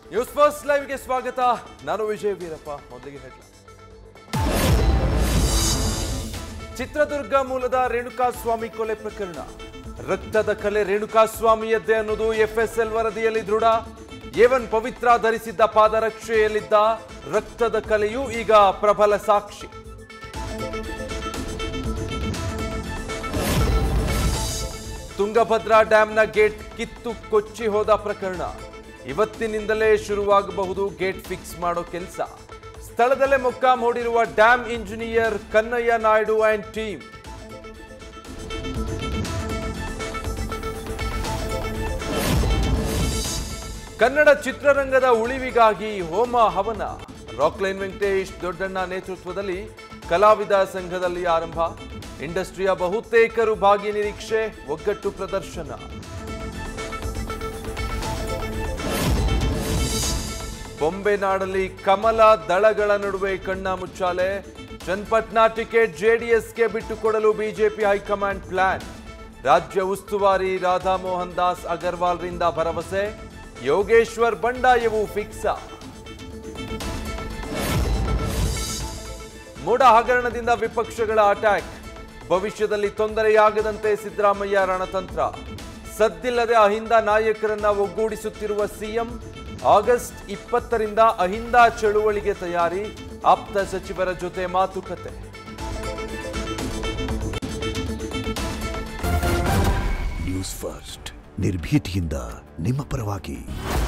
news first ಲೈವ್ಗೆ ಸ್ವಾಗತ ನಾನು ವಿಜಯ್ ವೀರಪ್ಪ ಮೊದಲಿಗೆ ಹೆಡ್ಲೈನ್ ಚಿತ್ರದುರ್ಗ ಮೂಲದ ರೇಣುಕಾಸ್ವಾಮಿ ಕೊಲೆ ಪ್ರಕರಣ ರಕ್ತದ ಕಲೆ ರೇಣುಕಾಸ್ವಾಮಿಯದ್ದೇ ಅನ್ನೋದು ಎಫ್ಎಸ್ಎಲ್ ವರದಿಯಲ್ಲಿ ದೃಢ ಏವನ್ ಪವಿತ್ರ ಧರಿಸಿದ್ದ ಪಾದರಕ್ಷೆಯಲ್ಲಿದ್ದ ರಕ್ತದ ಕಲೆಯೂ ಈಗ ಪ್ರಬಲ ಸಾಕ್ಷಿ ತುಂಗಭದ್ರಾ ಡ್ಯಾಂನ ಗೇಟ್ ಕಿತ್ತು ಕೊಚ್ಚಿ ಹೋದ ಪ್ರಕರಣ ಇವತ್ತಿನಿಂದಲೇ ಶುರುವಾಗಬಹುದು ಗೇಟ್ ಫಿಕ್ಸ್ ಮಾಡೋ ಕೆಲಸ ಸ್ಥಳದಲ್ಲೇ ಮೊಕ್ಕಾಂ ಹೂಡಿರುವ dam engineer Kannayya Naidu and team Kannada ಚಿತ್ರರಂಗದ ಉಳಿವಿಗಾಗಿ ಹೋಮ ಹವನ ರಾಕ್ಲೈನ್ ವೆಂಕಟೇಶ್ ದೊಡ್ಡಣ್ಣ ನೇತೃತ್ವದಲ್ಲಿ ಕಲಾವಿದ ಸಂಘದಲ್ಲಿ ಆರಂಭ ಇಂಡಸ್ಟ್ರಿಯ ಬಹುತೇಕರು ಭಾಗಿ ನಿರೀಕ್ಷೆ ಒಗ್ಗಟ್ಟು ಪ್ರದರ್ಶನ ಬೊಂಬೆನಾಡಲ್ಲಿ ಕಮಲ ದಳಗಳ ನಡುವೆ ಕಣ್ಣ ಮುಚ್ಚಾಲೆ ಚನ್ನಪಟ್ನ ಟಿಕೆಟ್ ಜೆಡಿಎಸ್ಗೆ ಬಿಟ್ಟುಕೊಡಲು ಬಿಜೆಪಿ ಹೈಕಮಾಂಡ್ ಪ್ಲಾನ್ ರಾಜ್ಯ ಉಸ್ತುವಾರಿ ರಾಧಾ ಮೋಹನ್ ದಾಸ್ ಅಗರ್ವಾಲ್ರಿಂದ ಭರವಸೆ ಯೋಗೇಶ್ವರ್ ಬಂಡಾಯವು ಫಿಕ್ಸ ಮೂಡ ಹಗರಣದಿಂದ ವಿಪಕ್ಷಗಳ ಅಟ್ಯಾಕ್ ಭವಿಷ್ಯದಲ್ಲಿ ತೊಂದರೆಯಾಗದಂತೆ ಸಿದ್ದರಾಮಯ್ಯ ರಣತಂತ್ರ ಸದ್ದಿಲ್ಲದೆ ಅಹಿಂದ ನಾಯಕರನ್ನ ಒಗ್ಗೂಡಿಸುತ್ತಿರುವ ಸಿಎಂ ಆಗಸ್ಟ್ ಇಪ್ಪತ್ತರಿಂದ ಅಹಿಂದ ಚಳುವಳಿಗೆ ತಯಾರಿ ಆಪ್ತ ಸಚಿವರ ಜೊತೆ ಮಾತುಕತೆ ನ್ಯೂಸ್ ಫಸ್ಟ್ ನಿರ್ಭೀತಿಯಿಂದ ನಿಮ್ಮ ಪರವಾಗಿ